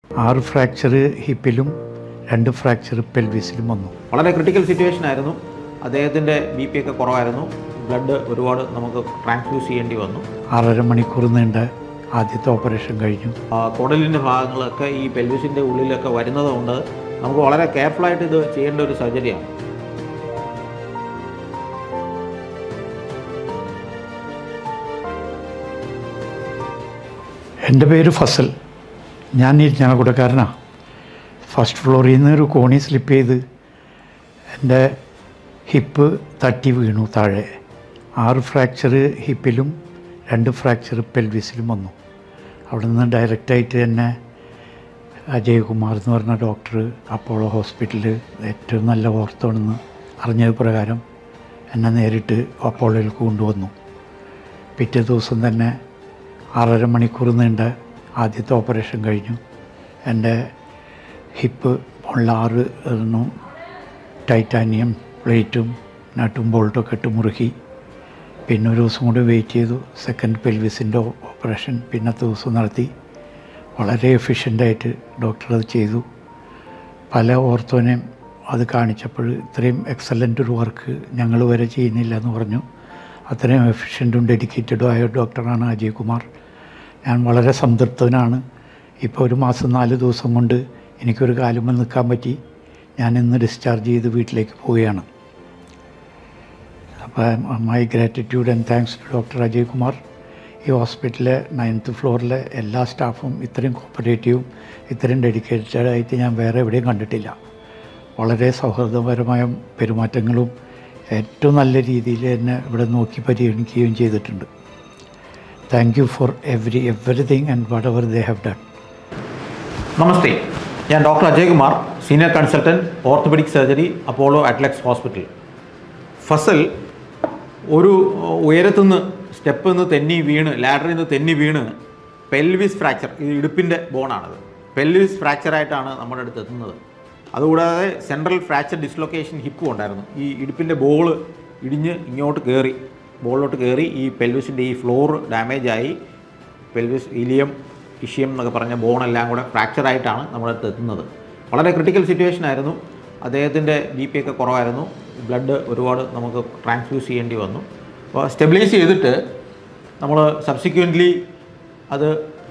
ആറ് ഫ്രാക്ചർ ഹിപ്പിലും രണ്ട് ഫ്രാക്ചർ പെൽവിസിലും വന്നു വളരെ ക്രിട്ടിക്കൽ സിറ്റുവേഷൻ ആയിരുന്നു അദ്ദേഹത്തിൻ്റെ ബി പി ഒക്കെ കുറവായിരുന്നു ബ്ലഡ് ഒരുപാട് നമുക്ക് ട്രാൻസ്ഫ്യൂസ് ചെയ്യേണ്ടി വന്നു ആറര മണിക്കൂർ നീണ്ട ആദ്യത്തെ ഓപ്പറേഷൻ കഴിഞ്ഞു ആ, കുടലിൻ്റെ ഭാഗങ്ങളൊക്കെ ഈ പെൽവിസിൻ്റെ ഉള്ളിലൊക്കെ വരുന്നത് കൊണ്ട് നമുക്ക് വളരെ കെയർഫുള്ളായിട്ട് ഇത് ചെയ്യേണ്ട ഒരു സർജറിയാണ് എൻ്റെ പേര് ഫസൽ ഞാൻ ഇരിഞ്ഞാലക്കുടക്കാരനാണ് ഫസ്റ്റ് ഫ്ലോറിൽ നിന്ന് ഒരു കോണി സ്ലിപ്പ് ചെയ്ത് എൻ്റെ ഹിപ്പ് തട്ടി വീണു താഴെ ആറ് ഫ്രാക്ചർ ഹിപ്പിലും രണ്ട് ഫ്രാക്ചർ പെൽവിസിലും വന്നു അവിടെ നിന്ന് ഡയറക്റ്റായിട്ട് തന്നെ അജയ്കുമാർ എന്ന് പറഞ്ഞ ഡോക്ടർ അപ്പോളോ ഹോസ്പിറ്റലിൽ ഏറ്റവും നല്ല ഓർത്തോണെന്ന് അറിഞ്ഞത് പ്രകാരം എന്നെ നേരിട്ട് അപ്പോളോയിലേക്ക് കൊണ്ടുവന്നു പിറ്റേ ദിവസം തന്നെ ആറര മണിക്കൂർ നീണ്ട ആദ്യത്തെ ഓപ്പറേഷൻ കഴിഞ്ഞു എൻ്റെ ഹിപ്പ് ഉള്ള ആറ് എണ്ണം ടൈറ്റാനിയം പ്ലേറ്റും നട്ടും ബോൾട്ടൊക്കെ ഇട്ട് മുറുക്കി പിന്നെ ഒരു ദിവസം കൂടി വെയിറ്റ് ചെയ്തു സെക്കൻഡ് പെൽവിസിൻ്റെ ഓപ്പറേഷൻ പിന്നത്തെ ദിവസം നടത്തി വളരെ എഫിഷ്യൻ്റായിട്ട് ഡോക്ടർ അത് ചെയ്തു പല ഓർത്തോനെയും അത് കാണിച്ചപ്പോൾ ഇത്രയും എക്സലൻ്റ് ഒരു വർക്ക് ഞങ്ങൾ വരെ ചെയ്യുന്നില്ല എന്ന് പറഞ്ഞു അത്രയും എഫിഷ്യൻറ്റും ഡെഡിക്കേറ്റഡും ആയ ഡോക്ടറാണ് അജയ് കുമാർ ഞാൻ വളരെ സംതൃപ്തനാണ് ഇപ്പോൾ ഒരു മാസം നാല് ദിവസം കൊണ്ട് എനിക്കൊരു കാലുമ്പോൾ നിൽക്കാൻ പറ്റി ഞാൻ ഇന്ന് ഡിസ്ചാർജ് ചെയ്ത് വീട്ടിലേക്ക് പോവുകയാണ് അപ്പോൾ my gratitude and thanks to doctor Ajay Kumar ഈ ഹോസ്പിറ്റലിലെ നയൻത്ത് ഫ്ലോറിലെ എല്ലാ സ്റ്റാഫും ഇത്രയും കോപ്പറേറ്റീവും ഇത്രയും ഡെഡിക്കേറ്റഡ് ആയിട്ട് ഞാൻ വേറെ എവിടെയും കണ്ടിട്ടില്ല വളരെ സൗഹൃദപരമായ പെരുമാറ്റങ്ങളും ഏറ്റവും നല്ല രീതിയിൽ എന്നെ ഇവിടെ നോക്കി പരിഗണിക്കുകയും ചെയ്തിട്ടുണ്ട് thank you for every everything and what ever they have done നമസ്തേ ഞാൻ doctor Ajay Kumar senior consultant orthopedic surgery Apollo Adlux hospital ഫസൽ ഒരു ഉയരത്തുനിന്ന് സ്റ്റെപ്പിൽ നിന്ന് തെന്നി വീണ് ലാഡറിൽ നിന്ന് തെന്നി വീണ് പെൽവിസ് ഫ്രാക്ചർ ഇത് ഇടുപ്പിൻ്റെ ബോണാണത് പെൽവിസ് ഫ്രാക്ചറായിട്ടാണ് നമ്മുടെ അടുത്ത് എത്തുന്നത് അതുകൂടാതെ സെൻട്രൽ ഫ്രാക്ചർ ഡിസ്ലൊക്കേഷൻ ഹിപ്പും ഉണ്ടായിരുന്നു ഈ ഇടുപ്പിൻ്റെ ബോൾ ഇടിഞ്ഞ് ഇങ്ങോട്ട് കയറി ബോളിലോട്ട് കയറി ഈ പെൽവിസിൻ്റെ ഈ ഫ്ലോർ ഡാമേജ് ആയി പെൽവിസ് ഇലിയം ഇഷ്യം എന്നൊക്കെ പറഞ്ഞ ബോണെല്ലാം കൂടെ ഫ്രാക്ചറായിട്ടാണ് നമ്മുടെ അടുത്ത് എത്തുന്നത് വളരെ ക്രിട്ടിക്കൽ സിറ്റുവേഷൻ ആയിരുന്നു അദ്ദേഹത്തിൻ്റെ ബി പി ഒക്കെ കുറവായിരുന്നു ബ്ലഡ് ഒരുപാട് നമുക്ക് ട്രാൻസ്ഫ്യൂസ് ചെയ്യേണ്ടി വന്നു അപ്പോൾ സ്റ്റെബിലൈസ് ചെയ്തിട്ട് നമ്മൾ സബ്സിക്വൻ്റ്ലി അത്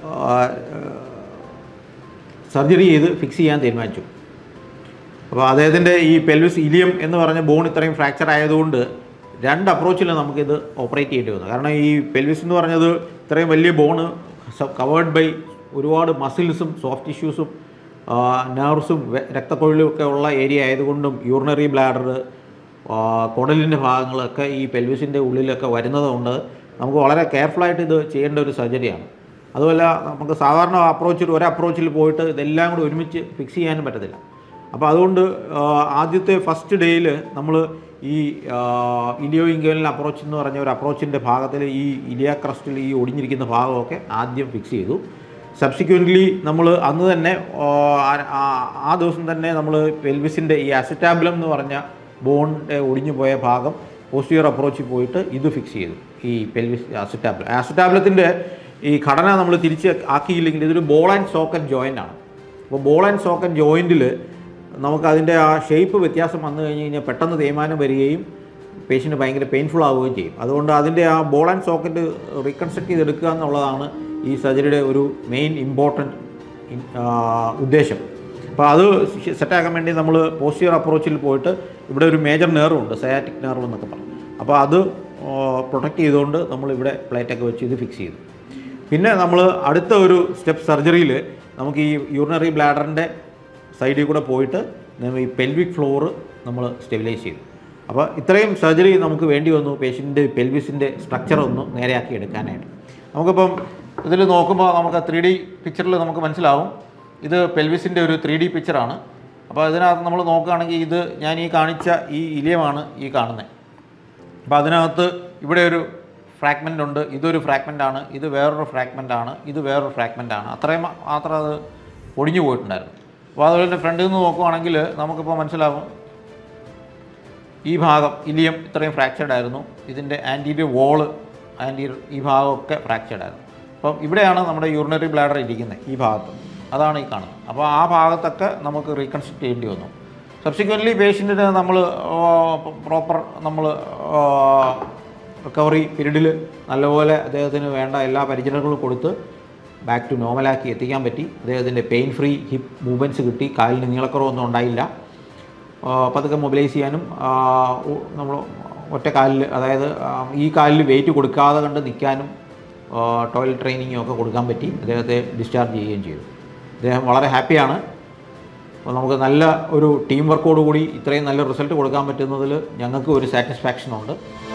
സർജറി ചെയ്ത് ഫിക്സ് ചെയ്യാൻ തീരുമാനിച്ചു അപ്പോൾ അദ്ദേഹത്തിൻ്റെ ഈ പെൽവിസ് ഇലിയം എന്ന് പറഞ്ഞ ബോൺ ഇത്രയും ഫ്രാക്ചർ ആയതുകൊണ്ട് രണ്ട് അപ്രോച്ചിൽ നമുക്കിത് ഓപ്പറേറ്റ് ചെയ്യേണ്ടി വന്നു കാരണം ഈ പെൽവിസ് എന്ന് പറഞ്ഞത് ഇത്രയും വലിയ ബോണ് കവേർഡ് ബൈ ഒരുപാട് മസിൽസും സോഫ്റ്റ് ടിഷ്യൂസും നെർവ്സും രക്തക്കൊഴിലും ഒക്കെ ഉള്ള ഏരിയ ആയതുകൊണ്ടും യൂറിനറി ബ്ലാഡർ കുടലിൻ്റെ ഭാഗങ്ങളൊക്കെ ഈ പെൽവിസിൻ്റെ ഉള്ളിലൊക്കെ വരുന്നത് കൊണ്ട് നമുക്ക് വളരെ കെയർഫുള്ളായിട്ട് ഇത് ചെയ്യേണ്ട ഒരു സർജറിയാണ് അതുമല്ല നമുക്ക് സാധാരണ അപ്രോച്ചിൽ ഒരു അപ്രോച്ചിൽ പോയിട്ട് ഇതെല്ലാം കൂടി ഒരുമിച്ച് ഫിക്സ് ചെയ്യാനും പറ്റത്തില്ല അപ്പോൾ അതുകൊണ്ട് ആ, ആദ്യത്തെ ഫസ്റ്റ് ഡേയിൽ നമ്മൾ ഈ ഇലിയോ ഇൻഗോലിൻ അപ്രോച്ച് എന്ന് പറഞ്ഞ ഒരു അപ്രോച്ചിൻ്റെ ഭാഗത്തിൽ ഈ ഇലിയ ക്രസ്റ്റിൽ ഈ ഒടിഞ്ഞിരിക്കുന്ന ഭാഗമൊക്കെ ആദ്യം ഫിക്സ് ചെയ്തു സബ്സിക്വൻ്റ്ലി നമ്മൾ അന്ന് തന്നെ ആ, ആ- ആ ദിവസം തന്നെ നമ്മൾ പെൽവിസിൻ്റെ ഈ അസിറ്റാബിലം എന്ന് പറഞ്ഞ ബോണിൻ്റെ ഒടിഞ്ഞു പോയ ഭാഗം പോസ്റ്റിയർ അപ്രോച്ചിൽ പോയിട്ട് ഇത് ഫിക്സ് ചെയ്തു ഈ പെൽവിസ് അസിറ്റാബിലം അസിറ്റാബിലത്തിൻ്റെ ഈ ഘടന നമ്മൾ തിരിച്ച് ആക്കിയില്ലെങ്കിൽ ഇതൊരു ബോൾ ആൻഡ് സോക്കറ്റ് ജോയിൻ്റ് ആണ് അപ്പോൾ ബോൾ ആൻഡ് സോക്കറ്റ് ജോയിൻറ്റിൽ നമുക്ക് അതിൻ്റെ ആ ഷേപ്പ് വ്യത്യാസം വന്നു കഴിഞ്ഞ് കഴിഞ്ഞാൽ പെട്ടെന്ന് തേയ്മാനം വരികയും പേഷ്യൻ്റ് ഭയങ്കര പെയിൻഫുൾ ആവുകയും ചെയ്യും അതുകൊണ്ട് അതിൻ്റെ ആ ബോൾ ആൻഡ് സോക്കറ്റ് റീകൺസ്ട്രക്ട് ചെയ്തെടുക്കുക എന്നുള്ളതാണ് ഈ സർജറിയുടെ ഒരു മെയിൻ ഇമ്പോർട്ടൻറ്റ് ഉദ്ദേശം അപ്പോൾ അത് സെറ്റാക്കാൻ വേണ്ടി നമ്മൾ പോസ്റ്റിയർ അപ്രോച്ചിൽ പോയിട്ട് ഇവിടെ ഒരു മേജർ നെർവ് ഉണ്ട് സയാറ്റിക് നെർവ് എന്നൊക്കെ പറയും അപ്പോൾ അത് പ്രൊട്ടക്റ്റ് ചെയ്തുകൊണ്ട് നമ്മൾ ഇവിടെ പ്ലേറ്റൊക്കെ വെച്ച് ഇത് ഫിക്സ് ചെയ്തു പിന്നെ നമ്മൾ അടുത്ത ഒരു സ്റ്റെപ്പ് സർജറിയിൽ നമുക്ക് ഈ യൂറിനറി ബ്ലാഡറിൻ്റെ സൈഡിൽ കൂടെ പോയിട്ട് നമ്മ ഈ പെൽവിക് ഫ്ലോറ് നമ്മൾ സ്റ്റെബിലൈസ് ചെയ്തു അപ്പോൾ ഇത്രയും സർജറി നമുക്ക് വേണ്ടി വന്നു പേഷ്യൻ്റെ പെൽവിസിൻ്റെ സ്ട്രക്ചർ ഒന്ന് നേരെയാക്കി എടുക്കാനായിട്ട് നമുക്കിപ്പം ഇതിൽ നോക്കുമ്പോൾ നമുക്ക് ത്രീ ഡി പിക്ചറിൽ നമുക്ക് മനസ്സിലാവും ഇത് പെൽവിസിൻ്റെ ഒരു ത്രീ ഡി പിക്ചറാണ് അപ്പോൾ അതിനകത്ത് നമ്മൾ നോക്കുകയാണെങ്കിൽ ഇത് ഞാൻ ഈ കാണിച്ച ഈ ഇലിയമാണ് ഈ കാണുന്നത് അപ്പോൾ അതിനകത്ത് ഇവിടെ ഒരു ഫ്രാഗ്മെൻ്റ് ഉണ്ട് ഇതൊരു ഫ്രാഗ്മെൻ്റ് ആണ് ഇത് വേറൊരു ഫ്രാഗ്മെൻ്റ് ആണ് ഇത് വേറൊരു ഫ്രാഗ്മെൻ്റ് ആണ് അത്രയും മാത്രം അത് ഒടിഞ്ഞു പോയിട്ടുണ്ടായിരുന്നു അപ്പോൾ അതുപോലെ തന്നെ ഫ്രണ്ടിൽ നിന്ന് നോക്കുവാണെങ്കിൽ നമുക്കിപ്പോൾ മനസ്സിലാവും ഈ ഭാഗം ഇലിയം ഇത്രയും ഫ്രാക്ചർഡ് ആയിരുന്നു ഇതിൻ്റെ ആൻറ്റീരിയർ വോള് ആൻറ്റീരിയർ ഈ ഭാഗമൊക്കെ ഫ്രാക്ചർഡ് ആയിരുന്നു അപ്പം ഇവിടെയാണ് നമ്മുടെ യൂറിനറി ബ്ലാഡർ ഇരിക്കുന്നത് ഈ ഭാഗത്ത് അതാണ് ഈ കാണുന്നത് അപ്പോൾ ആ ഭാഗത്തൊക്കെ നമുക്ക് റീകൺസ്ട്രക്ട് ചെയ്യേണ്ടി വന്നു സബ്സിക്വൻ്റ്ലി പേഷ്യൻറ്റിന് നമ്മൾ പ്രോപ്പർ നമ്മൾ റിക്കവറി പീരീഡിൽ നല്ലപോലെ അദ്ദേഹത്തിന് വേണ്ട എല്ലാ പരിചരണങ്ങളും കൊടുത്ത് ബാക്ക് ടു നോർമലാക്കി എത്തിക്കാൻ പറ്റി അദ്ദേഹത്തിൻ്റെ പെയിൻ ഫ്രീ ഹിപ്പ് മൂവ്മെൻറ്റ്സ് കിട്ടി കാലിന് നീളക്കുറവൊന്നും ഉണ്ടായില്ല ആ, പതുക്കെ മൊബിലൈസ് ചെയ്യാനും നമ്മൾ ഒറ്റ കാലിൽ അതായത് ആ, ഈ കാലിൽ വെയിറ്റ് കൊടുക്കാതെ കണ്ട് നിൽക്കാനും ടോയ്ലറ്റ് ട്രെയിനിങ്ങും ഒക്കെ കൊടുക്കാൻ പറ്റി അദ്ദേഹത്തെ ഡിസ്ചാർജ് ചെയ്യുകയും ചെയ്തു അദ്ദേഹം വളരെ ഹാപ്പിയാണ് അപ്പോൾ നമുക്ക് നല്ല ഒരു ടീം വർക്കോട് കൂടി ഇത്രയും നല്ല റിസൾട്ട് കൊടുക്കാൻ പറ്റുന്നതിൽ ഞങ്ങൾക്ക് ഒരു സാറ്റിസ്ഫാക്ഷൻ ഉണ്ട്